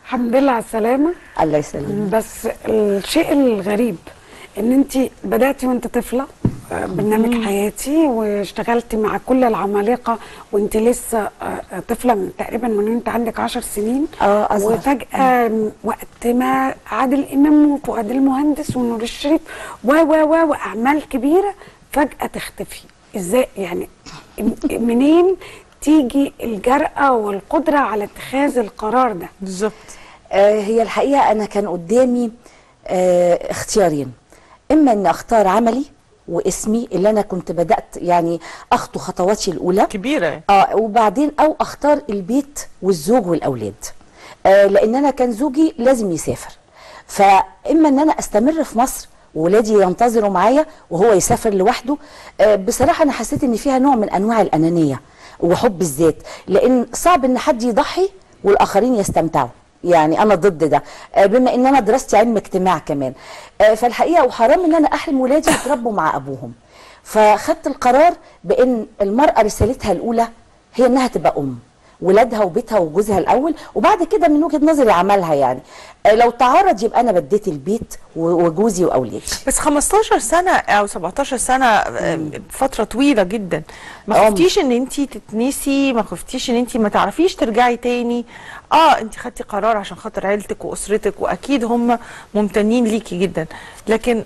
الحمد لله على السلامه الله يسلمك بس الشيء الغريب ان انت بداتي وانت طفله آه، برنامج حياتي واشتغلتي مع كل العمالقه وانت لسه آه، آه، طفله من تقريبا من وانت عندك 10 سنين اه أصغر. وفجاه م- وقت ما عادل امام وفؤاد المهندس ونور الشريف و و و واعمال كبيره فجاه تختفي ازاي يعني م- منين تيجي الجرأة والقدرة على اتخاذ القرار ده بالظبط آه هي الحقيقه انا كان قدامي آه اختيارين اما ان اختار عملي واسمي اللي انا كنت بدات يعني اخطو خطواتي الاولى كبيره يعني. اه وبعدين او اختار البيت والزوج والاولاد آه لان انا كان زوجي لازم يسافر فاما ان انا استمر في مصر وولادي ينتظروا معايا وهو يسافر لوحده آه بصراحه انا حسيت ان فيها نوع من انواع الانانيه وحب الذات لان صعب ان حد يضحي والاخرين يستمتعوا يعني انا ضد ده آه، بما ان انا دراستي علم اجتماع كمان آه، فالحقيقه وحرام ان انا احرم ولادي يتربوا مع ابوهم فخدت القرار بان المراه رسالتها الاولى هي انها تبقى ام ولادها وبيتها وجوزها الاول وبعد كده من وجهه نظري عملها يعني آه، لو تعارض يبقى انا بديت البيت و- وجوزي واولادي بس 15 سنه او 17 سنه آه، فتره طويله جدا ما آه. خفتيش ان انت تتنسي ما خفتيش ان انت ما تعرفيش ترجعي تاني اه انت خدتي قرار عشان خاطر عيلتك واسرتك واكيد هم ممتنين ليكي جدا لكن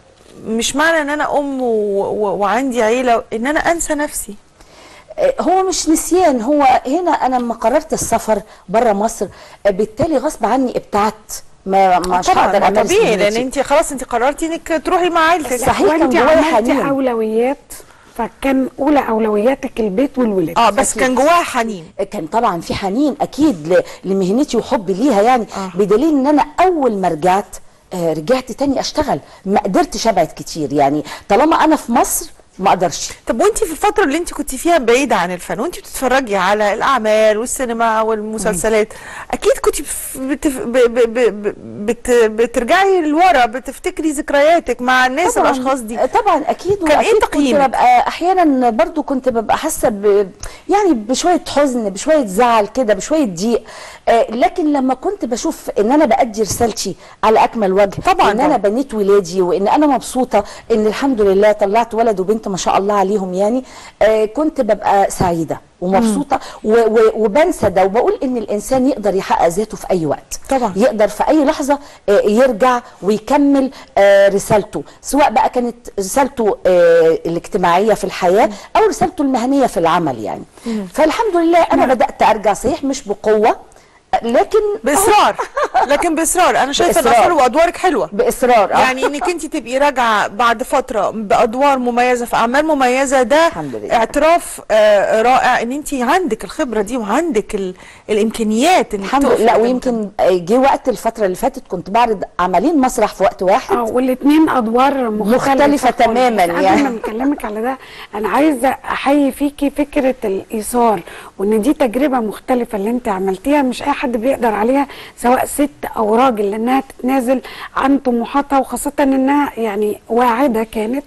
مش معنى ان انا ام و... و... وعندي عيله ان انا انسى نفسي آه، هو مش نسيان هو هنا انا لما قررت السفر بره مصر آه، بالتالي غصب عني ابتعدت ما مش طبعا هقدر ما امارس طبيعي لان مهنتي. انت خلاص انت قررتي انك تروحي مع عيلتك صحيح. كان وانت جوايا عملتي حنين. اولويات فكان اولى اولوياتك البيت والولاد اه بس أكيد. كان جواها حنين كان طبعا في حنين اكيد ل- لمهنتي وحبي ليها يعني آه. بدليل ان انا اول ما رجعت آه، رجعت تاني اشتغل ما قدرتش ابعد كتير يعني طالما انا في مصر ما اقدرش طب وانت في الفترة اللي انت كنت فيها بعيدة عن الفن وانت بتتفرجي على الأعمال والسينما والمسلسلات أكيد كنت بف- بتف... ب... ب... ب... بت... بترجعي لورا بتفتكري ذكرياتك مع الناس طبعاً الأشخاص دي آه، طبعا اكيد كان إيه واكيد تقييمك؟ كنت ببقى احيانا برضو كنت ببقى حاسه ب... يعني بشويه حزن بشويه زعل كده بشويه ضيق آه لكن لما كنت بشوف ان انا بادي رسالتي على اكمل وجه طبعاً ان انا طبعاً. بنيت ولادي وان انا مبسوطه ان الحمد لله طلعت ولد وبنت ما شاء الله عليهم يعني آه كنت ببقى سعيده ومبسوطه و... و... وبنسى ده وبقول ان الانسان يقدر يحقق ذاته في اي وقت طبعاً. يقدر في اي لحظه آه، يرجع ويكمل آه، رسالته سواء بقى كانت رسالته آه، الاجتماعيه في الحياه او رسالته المهنيه في العمل يعني فالحمد لله انا بدات ارجع صحيح مش بقوه آه، لكن بإصرار لكن بإصرار أنا شايفة إن بإصرار. أصرار وأدوارك حلوة باصرار آه. يعني انك انت تبقي راجعه بعد فتره بادوار مميزه في اعمال مميزه ده الحمد لله. اعتراف آه، رائع ان انت عندك الخبره دي وعندك ال... الامكانيات انك الحمد تقفي لله قدام ويمكن آه، جه وقت الفتره اللي فاتت كنت بعرض عملين مسرح في وقت واحد اه والاثنين ادوار مختلفه مختلفة خالص. تماماً بس قبل يعني. ما نكلمك على ده انا عايزه احيي فيكي فكره الايثار وان دي تجربه مختلفه اللي انت عملتيها مش اي حد بيقدر عليها سواء ست او راجل لانها تتنازل عن طموحاتها وخاصه انها يعني واعده كانت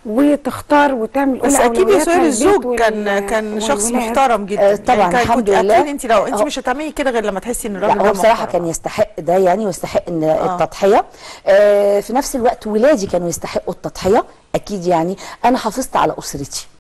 وتختار وتعمل بس أولى اكيد يا أولوياتها سهير البيت الزوج وال- كان كان شخص والولاد. محترم جدا آه، طبعاً، يعني الحمد كنت لله. اكيد انت لو انت آه. مش هتعملي كده غير لما تحسي ان لا الراجل ده هو بصراحه محترم. كان يستحق ده يعني ويستحق ان التضحيه آه في نفس الوقت ولادي كانوا يستحقوا التضحيه اكيد يعني انا حافظت على اسرتي